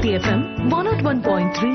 Bharati F M one nought one point three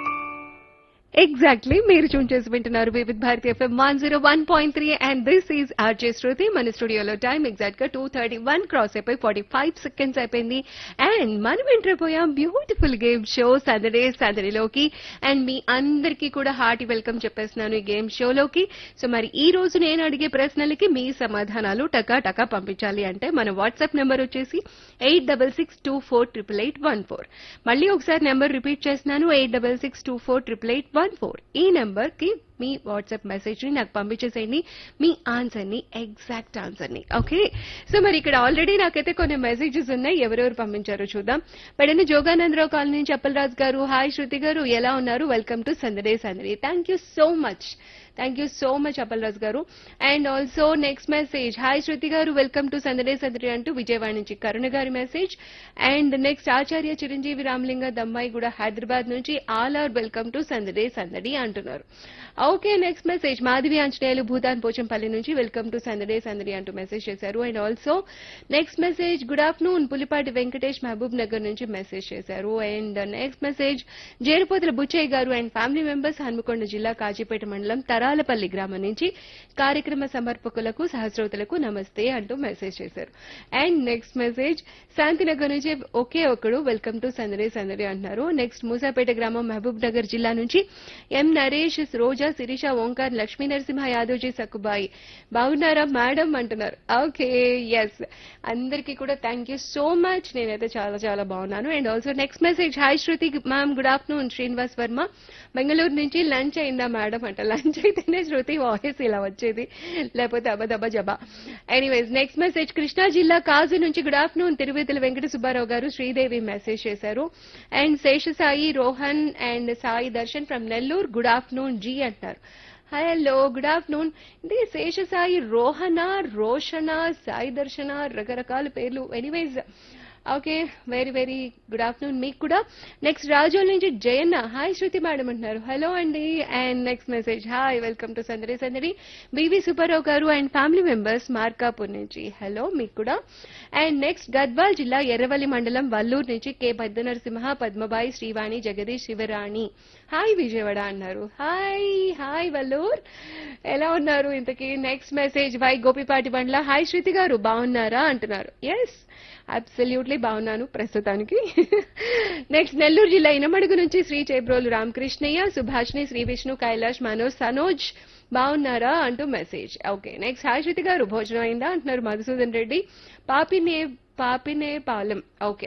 exactly మీరు చూన్ చేసి వింటున్నారు Vividh Bharati F M one zero one point three and this is R J Shruti మన స్టూడియోలో టైం ఎగ్జాక్ట్ గా టూ థర్టీ వన్ క్రాస్ అయిపోయి ఫార్టీ ఫైవ్ సెకండ్స్ అయిపోయింది అండ్ మనం ఎంటర్ అయిపోయాం బ్యూటిఫుల్ గేమ్ షో సాటర్డే సాటర్డేలోకి అండ్ మీ అందరికీ కూడా హార్టీ వెల్కమ్ చెప్పేస్తున్నాను ఈ గేమ్ షోలోకి సో మరి ఈ రోజు నేను అడిగే ప్రశ్నలకి మీ సమాధానాలు టకా టకా పంపించాలి అంటే మన వాట్సాప్ నెంబర్ వచ్చేసి eight double six two four triple eight one four మళ్ళీ ఒకసారి నెంబర్ రిపీట్ చేస్తున్నాను eight double six two four triple eight one four ఈ నెంబర్ కి మీ వాట్సాప్ మెసేజ్ ని నాకు పంపించేసేయండి మీ ఆన్సర్ ని ఎగ్జాక్ట్ ఆన్సర్ ని ఓకే సో మరి ఇక్కడ ఆల్రెడీ నాకైతే కొన్ని మెసేజెస్ ఉన్నాయి ఎవరెవరు పంపించారో చూద్దాం పెడని జోగానందరావు కాలనీ నుంచి అప్పలరాజు గారు హాయ్ శృతి గారు ఎలా ఉన్నారు welcome to Sandade Sandadi thank you so much thank you so much Appalaraju garu and also next message hi Shruti garu welcome to Sandade Sandadi అంటూ విజయవాడ నుంచి కరుణ గారి message and next Acharya Chiranjeevi Ramalinga దమ్మాయి కూడా హైదరాబాద్ నుంచి all are welcome to Sandade Sandadi అంటున్నారు okay next message Madhavi Anjaneyulu Bhoodan Pochampally నుంచి వెల్కమ్ టు సందడే సందడి అంటూ మెసేజ్ చేశారు and also next message good afternoon Pulipati Venkatesh Mahabubnagar నుంచి మెసేజ్ చేశారు and next message Jerupothula Buchaiah garu and family members Hanamkonda జిల్లా కాజీపేట మండలం తరాలపల్లి గ్రామం నుంచి కార్యక్రమ సమర్పకులకు సహస్రోతులకు నమస్తే అంటూ మెసేజ్ చేశారు అండ్ నెక్స్ట్ మెసేజ్ శాంతినగర్ నుంచి ఒకే ఒకడు వెల్కమ్ టు సందడి సందడి అంటున్నారు నెక్స్ట్ మూసాపేట గ్రామం మహబూబ్ నగర్ జిల్లా నుంచి ఎం నరేష్ రోజా శిరీష ఓంకార్ లక్ష్మీ నరసింహ యాదవ్జీ సక్కుబాయి బాగున్నారా మేడం అంటున్నారు ఓకే ఎస్ అందరికీ కూడా థ్యాంక్ యూ సో మచ్ నేనైతే చాలా చాలా బాగున్నాను and also next message hi Shruti ma'am good afternoon Srinivas Varma Bengaluru నుంచి లంచ్ అయిందా మేడం అంట లంచ్ అయితేనే శృతి వాయిస్ ఇలా వచ్చేది లేకపోతే అబదబ జబా ఎనీవేస్ నెక్స్ట్ మెసేజ్ కృష్ణా జిల్లా కాజు నుంచి good afternoon Tiruvetula Venkata Subbarao garu Sridevi message చేశారు and Seshasai Rohan and Sai Darshan from Nellore good afternoon ji అంటున్నారు హలో గుడ్ ఆఫ్టర్నూన్ ఇది శేషసాయి రోహన రోషన సాయి దర్శన రకరకాల పేర్లు anyways okay very very good afternoon మీకు కూడా నెక్స్ట్ రాజోల్ నుంచి జయన్న హాయ్ శృతి మేడం అంటున్నారు హలో అండి and next message hi welcome to సందడి సందడి బీవీ సుబ్బారావు గారు అండ్ ఫ్యామిలీ మెంబర్స్ మార్కాపూర్ నుంచి హలో మీకు కూడా అండ్ నెక్స్ట్ గద్వాల్ జిల్లా ఎర్రవల్లి మండలం వల్లూరు నుంచి కే పెద్ద నరసింహ పద్మబాయి శ్రీవాణి జగదీష్ శివరాణి హాయ్ విజయవాడ అన్నారు హాయ్ హాయ్ వల్లూర్ ఎలా ఉన్నారు ఇంతకీ next message Y Gopipati Bandla hi Shruti garu బాగున్నారా అంటున్నారు ఎస్ అబ్సల్యూట్లీ బాగున్నాను ప్రస్తుతానికి నెక్స్ట్ నెల్లూరు జిల్లా ఇనమడుగు నుంచి శ్రీ చేబ్రోలు రామకృష్ణయ్య సుభాష్ని శ్రీ విష్ణు కైలాష్ మనోజ్ సనోజ్ బాగున్నారా అంటూ message okay next hi Shruti garu భోజనం అయిందా అంటున్నారు మధుసూదన్ రెడ్డి పాపినే పాపినే పాలెం ఓకే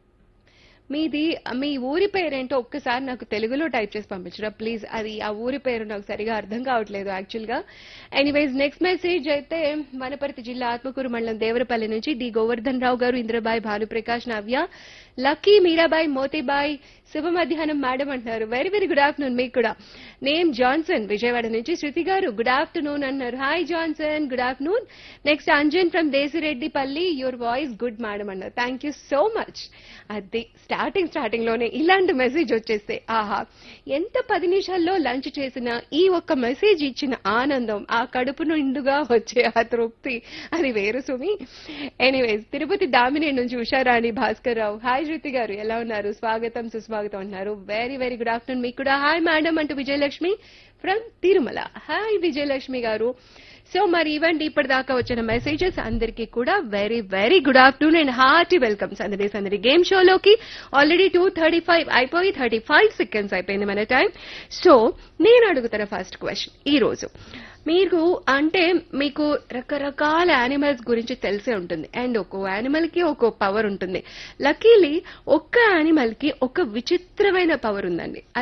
మీది మీ ఊరి పేరేంటో ఒక్కసారి నాకు తెలుగులో టైప్ చేసి పంపించరా ప్లీజ్ అది ఆ ఊరి పేరు నాకు సరిగా అర్థం కావట్లేదు యాక్చువల్ గా ఎనీవేస్ నెక్స్ట్ మెసేజ్ అయితే వనపర్తి జిల్లా ఆత్మకూరు మండలం దేవరపల్లి నుంచి డి గోవర్ధన్ రావు గారు ఇంద్రబాయ్ భానుప్రకాష్ నవ్య లక్కీ మీరాబాయ్ మోతీబాయ్ శుభ మధ్యాహ్నం మేడం అంటున్నారు వెరీ వెరీ గుడ్ ఆఫ్టర్నూన్ మీకు కూడా నేమ్ జాన్సన్ విజయవాడ నుంచి శృతి గారు గుడ్ ఆఫ్టర్నూన్ అన్నారు hi Johnson good afternoon next Anjan from Desireddipalli your voice good madam అన్నారు థ్యాంక్ యూ సో మచ్ అది స్టార్టింగ్ స్టార్టింగ్ లోనే ఇలాంటి మెసేజ్ వచ్చేస్తే ఆహా ఎంత పది నిమిషాల్లో లంచ్ చేసిన ఈ ఒక్క మెసేజ్ ఇచ్చిన ఆనందం ఆ కడుపు నిండుగా వచ్చే ఆ తృప్తి అది వేరు సుమి ఎనీవేస్ తిరుపతి దామిని నుంచి ఉషారాణి భాస్కర్ రావు హాయ్ శృతి గారు ఎలా ఉన్నారు స్వాగతం సుస్వాగతం అంటున్నారు వెరీ వెరీ గుడ్ ఆఫ్టర్నూన్ మీకు కూడా హాయ్ మేడం అంటూ Vijayalakshmi from Tirumala hi Vijayalakshmi garu so మరి ఇవ్వండి ఇప్పటిదాకా వచ్చిన మెసేజెస్ అందరికీ కూడా very very good afternoon and hearty welcome Sandadi Sandadi game షోలోకి ఆల్రెడీ టూ థర్టీ ఫైవ్ అయిపోయి థర్టీ ఫైవ్ సెకండ్స్ అయిపోయింది మన టైం సో నేను అడుగుతున్న ఫస్ట్ క్వశ్చన్ ఈ రోజు మీరు అంటే మీకు రకరకాల యానిమల్స్ గురించి తెలిసే ఉంటుంది అండ్ ఒక్కో యానిమల్ కి ఒక్కో పవర్ ఉంటుంది లక్కీలీ ఒక్క యానిమల్ కి ఒక విచిత్రమైన పవర్ ఉందండి